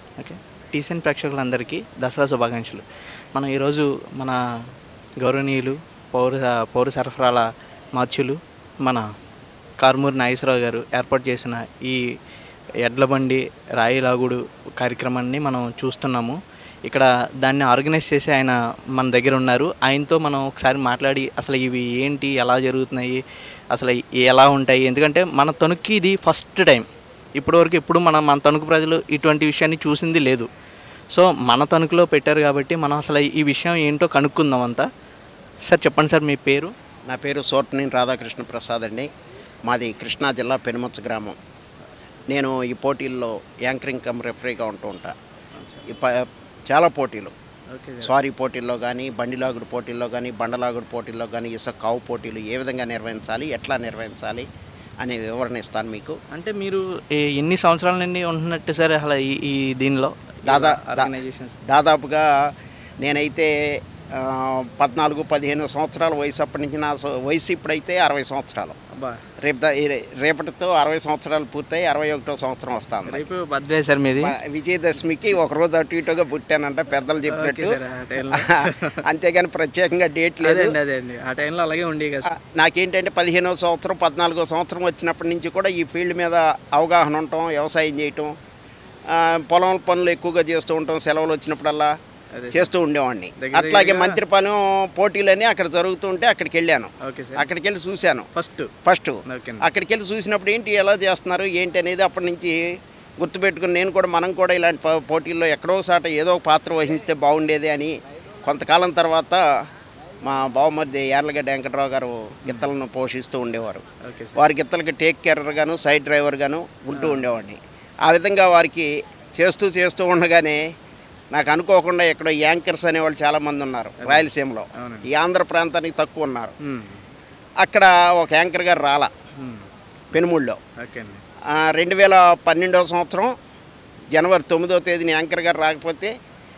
Okay TCN ప్రేక్షకులందరికీ దసరా శుభాకాంక్షలు మనం ఈరోజు మన గౌరవనీయులు పౌర పౌర సరఫరాల మార్చులు మన కార్మూరి నాగేశ్వరరావు గారు ఏర్పాటు చేసిన ఈ ఎడ్ల బండి రాయి లాగుడు కార్యక్రమాన్ని మనం చూస్తున్నాము ఇక్కడ దాన్ని ఆర్గనైజ్ చేసి ఆయన మన దగ్గర ఉన్నారు ఆయనతో మనం ఒకసారి మాట్లాడి అసలు ఇవి ఏంటి ఎలా జరుగుతున్నాయి అసలు ఎలా ఉంటాయి ఎందుకంటే మన తణుక్కి ఇది ఫస్ట్ టైం ఇప్పటివరకు ఎప్పుడు మన మన తణుకు ప్రజలు ఇటువంటి విషయాన్ని చూసింది లేదు సో మన తణుకులో పెట్టారు కాబట్టి మనం అసలు ఈ విషయం ఏంటో కనుక్కుందాం అంతా సార్ చెప్పండి సార్ మీ పేరు నా పేరు సోర్టనేని రాధాకృష్ణ ప్రసాద్ అండి మాది కృష్ణా జిల్లా పెనుమచ్చ గ్రామం నేను ఈ పోటీల్లో యాంకరింగ్ కమ్ రెఫరీగా ఉంటూ ఉంటా ఈ ప చాలా పోటీలు ఓకే సారీ పోటీల్లో కానీ బండిలాగుడు పోటీల్లో కానీ బండలాగుడు పోటీల్లో కానీ ఇసుక కావు పోటీలు ఏ విధంగా నిర్వహించాలి ఎట్లా నిర్వహించాలి అనే వివరణ ఇస్తాను మీకు అంటే మీరు ఏ- ఎన్ని సంవత్సరాల నుండి ఉంటున్నట్టు సార్ అసలు ఈ ఈ దీనిలో దాదా దా- ఆర్గనైజేషన్స్ దాదాపుగా నేనైతే ఆ, పద్నాలుగు పదిహేను సంవత్సరాల వయసు అప్పటి నుంచి నా సో- వయసు ఇప్పుడైతే అరవై సంవత్సరాలు అబ్బా రేపు ద- ఈ రే- రేపటితో అరవై సంవత్సరాలు పూర్తయి అరవై ఒకటో సంవత్సరం వస్తుంది రేపు బర్త్డే సార్ మీది మా విజయదశమికి ఒక రోజు అటు ఇటుగా పుట్టానంట పెద్దలు ఓకే చెప్పినట్టు సార్ ఆ టైంలో అంతేగాని ప్రత్యేకంగా డేట్ లేదు అదే అండి అదే అండి ఆ టైంలో అలాగే ఉండే కదా ఆ, నాకేంటంటే పదిహేనో సంవత్సరం పద్నాలుగో సంవత్సరం వచ్చినప్పటి నుంచి కూడా ఈ ఫీల్డ్ మీద అవగాహన ఉండటం వ్యవసాయం చేయటం ఆ, పొలం పనులు ఎక్కువగా చేస్తూ ఉంటాం సెలవులు వచ్చినప్పుడల్లా అదే చేస్తూ ఉండేవాడిని దగ్గర అట్లాగే దగ్గరగా- మంత్రిపాలెం పోటీలని అక్కడ జరుగుతుంటే అక్కడికి వెళ్ళాను ఓకే సార్ అక్కడికి వెళ్ళి చూశాను ఫస్ట్ ఫస్ట్ ఓకే అక్కడికి వెళ్ళి చూసినప్పుడు ఏంటి ఎలా చేస్తున్నారు ఏంటి అనేది అప్పటి నుంచి గుర్తుపెట్టుకుని నేను కూడా మనం కూడా ఇలాంటి పో- పోటీల్లో ఎక్కడో సాట ఏదో ఒక పాత్ర వహిస్తే బాగుండేది అని కొంతకాలం తర్వాత మా బావమరిది యార్లగడ్డ వెంకటరావు గారు గిత్తలను పోషిస్తూ ఉండేవారు ఓకే సార్ వారి గిత్తలకి టేక్ కేరర్ గాను సైడ్ డ్రైవర్ గాను ఉంటూ ఉండేవాడిని ఆ విధంగా వారికి చేస్తూ చేస్తూ ఉండగానే నాకు అనుకోకుండా ఇక్కడ యాంకర్స్ అనేవాళ్ళు చాలామంది ఉన్నారు రాయలసీమలో అవునండి. ఈ ఆంధ్ర ప్రాంతానికి తక్కువ ఉన్నారు మ్మ్. అక్కడ ఒక యాంకర్ గారు రాలా మ్మ్. పెనుమూళ్ళలో ఓకే అండి ఆ, రెండు వేల పన్నెండవ సంవత్సరం జనవరి తొమ్మిదో తేదీన యాంకర్ గారు రాకపోతే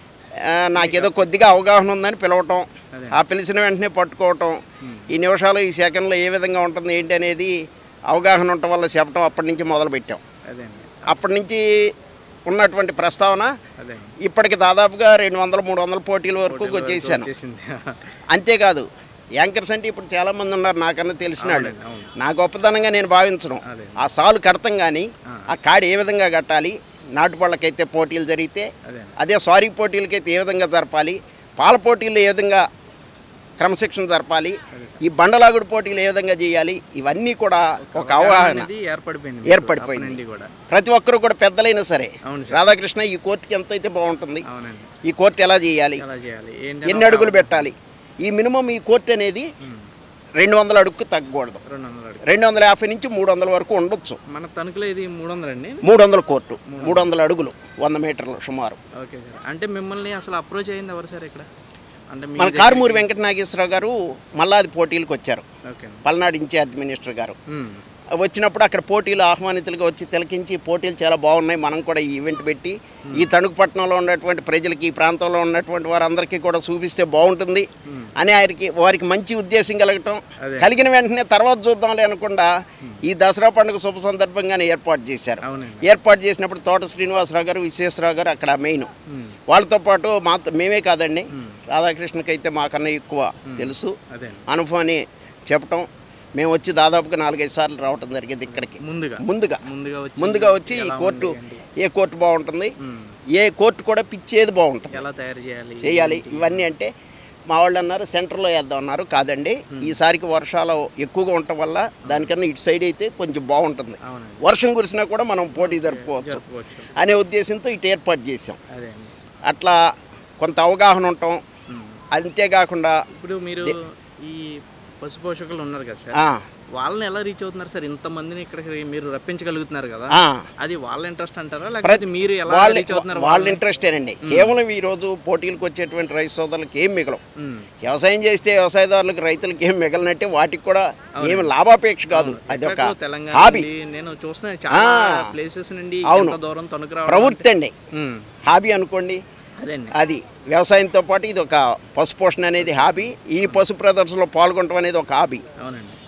ఆ, నాకేదో కొద్దిగా అవగాహన ఉందని పిలవటం అదే. ఆ పిలిచిన వెంటనే పట్టుకోవటం ఈ నిమిషాలు ఈ సెకండ్లో ఏ విధంగా ఉంటుంది ఏంటి అనేది అవగాహన ఉండటం వల్ల చెప్పటం అప్పటి నుంచి మొదలుపెట్టాం అదే అండి అప్పటి నుంచి ఉన్నటువంటి ప్రస్తావన అదే అండి ఇప్పటికి దాదాపుగా రెండు వందల మూడు వందల పోటీల వరకు వచ్చేసాను వచ్చేసింది అంతేకాదు యాంకర్స్ అంటే ఇప్పుడు చాలామంది ఉన్నారు నాకన్నా తెలిసిన వాళ్ళు అవునండి, అవును. నా గొప్పతనంగా నేను భావించను అదే. ఆ సాలు కడతాం కానీ ఆ. ఆ కాడి ఏ విధంగా కట్టాలి నాటుపళ్ళకైతే పోటీలు జరిగితే అదే అదే సారీ పోటీలకైతే ఏ విధంగా జరపాలి పాల పోటీల్లో ఏ విధంగా క్రమశిక్షణ జరపాలి ఈ బండలాగుడు పోటీలు ఏ విధంగా చేయాలి ఇవన్నీ కూడా ఒక అవగాహన అనేది ఏర్పడిపోయింది ఏర్పడిపోయింది. అప్పటి నుండి కూడా ప్రతి ఒక్కరు కూడా పెద్దలైనా సరే అవును సార్ రాధాకృష్ణ ఈ కోర్టుకి ఎంత అయితే బాగుంటుంది అవునండి ఈ కోర్టు ఎలా చేయాలి ఎలా చేయాలి ఎన్ని అడుగులు పెట్టాలి ఈ మినిమం ఈ కోర్టు అనేది మ్మ్. రెండు వందల అడుగుకు తగ్గకూడదు రెండు వందల అడుగు రెండు వందల యాభై నుంచి మూడు వందల వరకు ఉండొచ్చు మన తణుకులో ఇది మూడు వందలండి మూడు వందల కోర్టు మూడు వందల అడుగులు వంద మీటర్లు సుమారు ఓకే సార్ అంటే మిమ్మల్ని అసలు అప్రోచ్ అయింది ఎవరు సార్ ఇక్కడ అంటే మీ మన దగ్గర- కారుమూరి వెంకట నాగేశ్వరరావు గారు మల్లాది పోటీలకు వచ్చారు ఓకే అండి పల్నాడు ఇన్ఛార్జ్ మినిస్టర్ గారు మ్మ్. వచ్చినప్పుడు అక్కడ పోటీలు ఆహ్వానితులుగా వచ్చి తిలకించి పోటీలు చాలా బాగున్నాయి మనం కూడా ఈ ఈవెంట్ పెట్టి ఈ తణుకు పట్టణంలో ఉన్నటువంటి ప్రజలకి ఈ ప్రాంతంలో ఉన్నటువంటి వారందరికీ కూడా చూపిస్తే బాగుంటుంది మ్మ్. అని ఆయనకి వారికి మంచి ఉద్దేశం కలగటం అదే. కలిగిన వెంటనే తర్వాత చూద్దాంలే అనకుండా ఈ దసరా పండుగ శుభ సందర్భంగానే ఏర్పాటు చేశారు అవునండి ఏర్పాటు చేసినప్పుడు తోట శ్రీనివాసరావు గారు విశ్వేశ్వరరావు గారు అక్కడ మెయిన్ మ్మ్. వాళ్ళతో పాటు మా మేమే కాదండి రాధాకృష్ణకి అయితే మాకన్నా ఎక్కువ తెలుసు అదే అండి అనుభవాన్ని చెప్పటం మేము వచ్చి దాదాపుగా నాలుగైదు సార్లు రావటం జరిగింది ఇక్కడికి ముందుగా ముందుగా ముందుగా వచ్చి ముందుగా వచ్చి ఈ ఎలా కోర్టు ఉంది ఏ కోర్టు బాగుంటుంది మ్మ్. ఏ కోర్టు కూడా పిచ్చేది బాగుంటుంది ఎలా తయారు చేయాలి చేయాలి ఇవన్నీ అంటే మా వాళ్ళు అన్నారు సెంటర్లో వేద్దాం అన్నారు కాదండి ఈసారికి వర్షాలు ఎక్కువగా ఉండటం వల్ల దానికన్నా ఇటు సైడ్ అయితే కొంచెం బాగుంటుంది అవునండి వర్షం కురిసినా కూడా మనం పోటీ జరుపుకోవచ్చు జరుపుకోవచ్చు అనే ఉద్దేశంతో ఇటు ఏర్పాటు చేసాం అదే అండి అట్లా కొంత అవగాహన ఉండటం మ్మ్. అంతేకాకుండా ఇప్పుడు మీరు ఈ పశు పోషకులు ఉన్నారు కదా సార్ ఆ, వాళ్ళని ఎలా రీచ్ అవుతున్నారు సార్ ఇంతమందిని ఇక్కడికి మీరు రప్పించగలుగుతున్నారు కదా ఆ, అది వాళ్ళ ఇంట్రెస్ట్ అంటారా లేకపోతే మీరు ఎలా వాళ్ళ రీచ్ అవుతున్నారు వాళ్ళ ఇంట్రెస్టేనండి కేవలం ఈ రోజు పోటీలకు వచ్చేటువంటి రైతు సోదరులకు ఏం మిగలవు మ్మ్. వ్యవసాయం చేస్తే వ్యవసాయదారులకు రైతులకు ఏం మిగలనట్టే వాటికి కూడా ఏమి లాభాపేక్ష కాదు అది ఒక ఎక్కడికో తెలంగాణ హాబీ నుండి నేను చూస్తున్నాను చాలా ఆ. ప్లేసెస్ నుండి అవును. ఎంత దూరం తణుకు రావడం ప్రవృత్తి అండి మ్మ్. హాబీ అనుకోండి అదే అండి అది వ్యవసాయంతో పాటు ఇది ఒక పశు పోషణ అనేది హాబీ ఈ పశు ప్రదర్శనలో పాల్గొనడం అనేది ఒక హాబీ అవునండి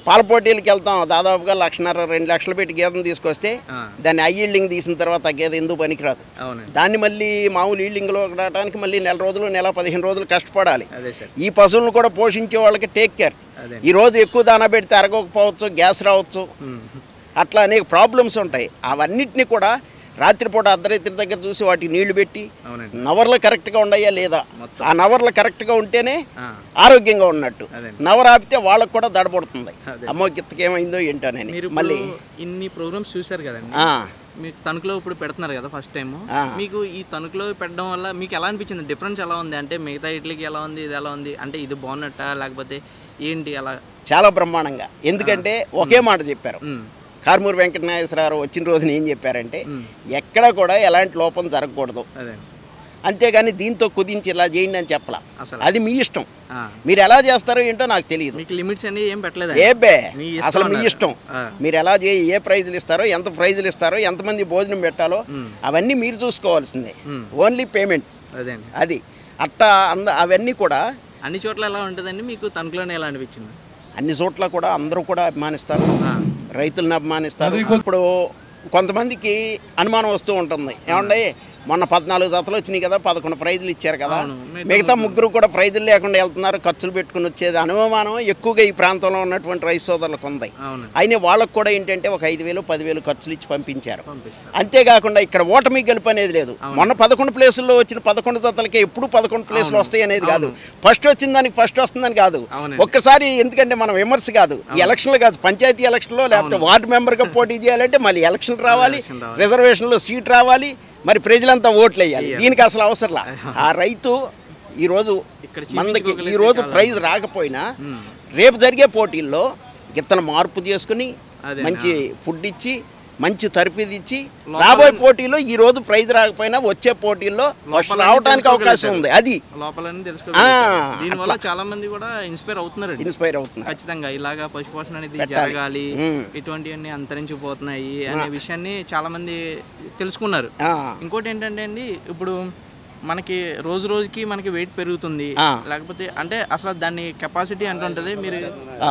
పాల పోటీలకు వెళ్తాం దాదాపుగా లక్షన్నర రెండు లక్షలు పెట్టి గేదెను తీసుకొస్తే ఆ. దాన్ని ఐ ఈల్డింగ్ తీసిన తర్వాత ఆ గేదె ఎందుకు పనికిరాదు అవునండి దాన్ని మళ్ళీ మామూలు ఈల్డింగ్లో రావడానికి మళ్ళీ నెల రోజులు నెల పదిహేను రోజులు కష్టపడాలి అదే సార్ ఈ పశువులను కూడా పోషించే వాళ్ళకి టేక్ కేర్ అదే ఈ రోజు ఎక్కువ దానా పెడితే అరగకపోవచ్చు గ్యాస్ రావచ్చు ఉమ్. అట్లా అనేక ప్రాబ్లమ్స్ ఉంటాయి అవన్నిటిని కూడా రాత్రిపూట అర్ధరాత్రి దగ్గర చూసి వాటికి నీళ్లు పెట్టి అవునండి నవర్లు కరెక్ట్గా ఉన్నాయా లేదా మొత్తం. ఆ నవర్లు కరెక్ట్గా ఉంటేనే ఆ, ఆరోగ్యంగా ఉన్నట్టు అదే. నవర్ ఆపితే వాళ్ళకు కూడా దడబడుతుంది అదే. అమ్మో గిత్తకి ఏమైందో ఏంటోనని మీరు మళ్ళీ ఇప్పుడు ఇన్ని ప్రోగ్రామ్స్ చూశారు కదండి ఆ, మీకు తణుకులో ఇప్పుడు పెడుతున్నారు కదా ఫస్ట్ టైం ఆ. మీకు ఈ తణుకులో పెట్టడం వల్ల మీకు ఎలా అనిపించింది డిఫరెన్స్ ఎలా ఉంది అంటే మిగతా ఇడ్లీకి ఎలా ఉంది ఇది ఎలా ఉంది అంటే ఇది బాగున్నట్ట లేకపోతే ఏంటి అలా చాలా బ్రహ్మాండంగా ఎందుకంటే ఒకే మాట చెప్పారు ఉమ్, కారుమూరి వెంకట నాగేశ్వరరావు వచ్చిన రోజున ఏం చెప్పారంటే ఉమ్, ఎక్కడ కూడా ఎలాంటి లోపం జరగకూడదు అదే అంతేగాని దీంతో కుదించి ఇలా చేయండి అని చెప్పలా అసలు అది మీ ఇష్టం ఆ. మీరు ఎలా చేస్తారో ఏంటో నాకు తెలియదు మీకు లిమిట్స్ అనేది ఏం పెట్టలేదు ఏ బే మీ ఇష్టం అసలు మీ అన్నారు. ఇష్టం ఆ. మీరు ఎలా చేయి ఏ ప్రైజులు ఇస్తారో ఎంత ప్రైజులు ఇస్తారో ఎంతమంది భోజనం పెట్టాలో ఉమ్, అవన్నీ మీరు చూసుకోవాల్సిందే ఉమ్, ఓన్లీ పేమెంట్ అదే అండి అది అట్టా అంద అవన్నీ కూడా అన్ని చోట్ల ఎలా ఉంటుందండి మీకు తణుకులోనే ఎలా అనిపించింది అన్ని చోట్ల కూడా అందరూ కూడా అభిమానిస్తారు ఆ, రైతులను అభిమానిస్తారు ఇప్పుడు కొంతమందికి అనుమానం వస్తూ ఉంటుంది ఏమండి మొన్న పద్నాలుగు జతలు వచ్చినాయి కదా పదకొండు ప్రైజులు ఇచ్చారు కదా అవును. మిగతా మిగతా ముగ్గురు కూడా ప్రైజులు లేకుండా వెళ్తున్నారు ఖర్చులు పెట్టుకుని వచ్చేది అనుమానం ఎక్కువగా ఈ ప్రాంతంలో ఉన్నటువంటి రైతు సోదరులకు ఉంది అవును అయినా వాళ్ళకు కూడా ఏంటంటే ఒక ఐదు వేలు పదివేలు ఖర్చులు ఇచ్చి పంపించారు పంపిస్తారు అంతేకాకుండా ఇక్కడ ఓటమి గెలుపు అనేది లేదు మొన్న పదకొండు ప్లేసుల్లో వచ్చిన పదకొండు జతలకే ఎప్పుడు పదకొండు ప్లేసులు వస్తాయి అనేది కాదు ఫస్ట్ వచ్చిన దానికి ఫస్ట్ వస్తుందని కాదు అవునండి. ఒక్కసారి ఎందుకంటే మనం విమర్శ కాదు ఈ ఎలక్షన్లు కాదు పంచాయతీ ఎలక్షన్లో లేకపోతే వార్డు మెంబర్గా పోటీ చేయాలంటే మళ్ళీ ఎలక్షన్ రావాలి ఎలక్షన్ రావాలి. రిజర్వేషన్లో సీట్ రావాలి మరి ప్రజలంతా ఓట్లు వేయాలి దీనికి అసలు అవసరంలా ఆ రైతు ఈరోజు ఇక్కడ మనకి చూపించుకోగలిగితే ఈ రోజు చాలా. ప్రైజ్ రాకపోయినా ఉమ్, రేపు జరిగే పోటీల్లో గిత్తన మార్పు చేసుకుని అదే, మంచి ఫుడ్ ఇచ్చి మంచి తరఫీదు ఇచ్చి లోపల- రాబోయే పోటీలో ఈ రోజు ప్రైజ్ రాకపోయినా వచ్చే పోటీల్లో ఫస్ట్ లోపల రావడానికి అవకాశం తెలుసుకోగలుగుతారు. ఉంది అది లోపలని ఆ, తెలుసుకోగలుగుతారు దీనివల్ల చాలా మంది కూడా ఇన్స్పైర్ అవుతున్నారండి ఇన్స్పైర్ అవుతుంది ఖచ్చితంగా ఇలాగా పశుపోషణ అనేది పెట్టాలి. జరగాలి ఉమ్. ఇటువంటివన్నీ అంతరించిపోతున్నాయి అనే విషయాన్ని చాలా మంది తెలుసుకున్నారు ఆ, ఇంకోటి ఏంటంటే అండి ఇప్పుడు మనకి రోజు రోజుకి మనకి వెయిట్ పెరుగుతుంది ఆ. లేకపోతే అంటే అసలు దాన్ని కెపాసిటీ ఎంత ఉంటుంది మీరు ఆ.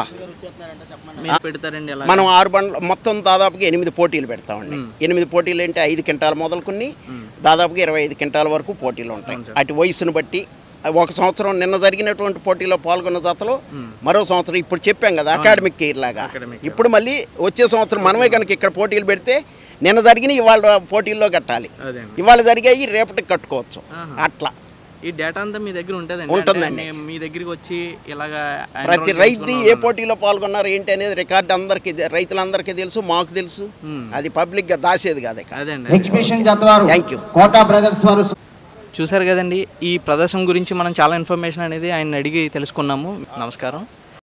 మీరు పెడతారండి ఎలా మనం ఆరు బండ్లు మొత్తం దాదాపుగా ఎనిమిది పోటీలు పెడతామండి ఎనిమిది పోటీలు అంటే ఐదు క్వింటాలు మొదలుకుని దాదాపుగా ఇరవై ఐదు క్వింటాల వరకు పోటీలు ఉంటాయి అటు వయసును బట్టి ఒక సంవత్సరం నిన్న జరిగినటువంటి పోటీలో పాల్గొన్న జతలు మరో సంవత్సరం ఇప్పుడు చెప్పాం కదా అకాడమిక్ ఇయర్ లాగా Academic ఇప్పుడు మళ్ళీ వచ్చే సంవత్సరం మనమే కనుక ఇక్కడ పోటీలు పెడితే నిన్న జరిగిన ఇవాళ పోటీల్లో కట్టాలి అదే అండి ఇవాళ జరిగాయి రేపటికి కట్టుకోవచ్చు ఆహా. అట్లా ఈ డేటా అంతా మీ దగ్గర ఉంటుందండి ఉంటుందండి. అంటే మేము మీ దగ్గరికి వచ్చి ఇలాగా ప్రతి enroll రైతు చేసుకున్నాం ఏ పోటీలో పాల్గొన్నారు ఏంటి అనేది రికార్డు అందరికీ రైతులందరికీ తెలుసు మాకు తెలుసు ఉమ్. అది పబ్లిక్గా దాసేది కాదు ఇక అదే అండి ఎగ్జిబిషన్ జత వారు Thank you. కోటా బ్రదర్స్ వారు చూసారు కదండి ఈ ప్రదర్శన గురించి మనం చాలా ఇన్ఫర్మేషన్ అనేది ఆయన అడిగి తెలుసుకున్నాము నమస్కారం